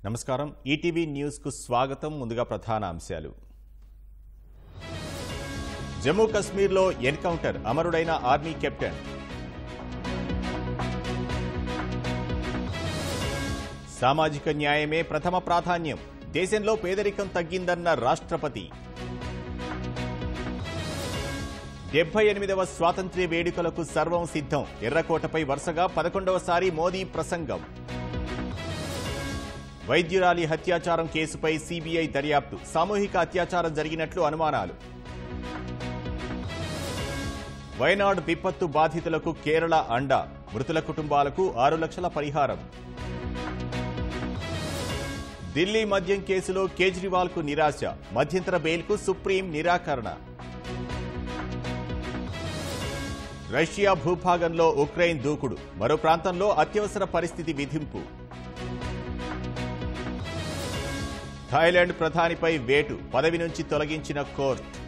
నమస్కారం ETV news కు స్వాగతం ముందుగా ప్రధాన అంశాలు జమ్మూ కశ్మీర్లో ఎన్కౌంటర్ అమరుడైన ఆర్మీ కెప్టెన్ సామాజిక న్యాయమే ప్రథమ ప్రాధాన్యం దేశంలో పేదరికం తగ్గిందన్న రాష్ట్రపతి డెబ్బై ఎనిమిదవ స్వాతంత్ర్య వేడుకలకు సర్వం సిద్ధం ఎర్రకోటపై వరుసగా పదకొండవసారి మోదీ ప్రసంగం వైద్యురాలి హత్యాచారం కేసుపై సీబీఐ దర్యాప్తు సామూహిక అత్యాచారం జరిగినట్లు అనుమానాలు వైనాడ్ విపత్తు బాధితులకు కేరళ అండ మృతుల కుటుంబాలకు ఆరు లక్షల పరిహారం ఢిల్లీ మద్యం కేసులో కేజ్రీవాల్ కు నిరాశ మధ్యంతర బెయిల్కు సుప్రీం నిరాకరణ రష్యా భూభాగంలో ఉక్రెయిన్ దూకుడు మరో ప్రాంతంలో అత్యవసర పరిస్థితి విధింపు థాయిలాండ్ ప్రధానిపై వేటు పదవి నుంచి తొలగించిన కోర్టు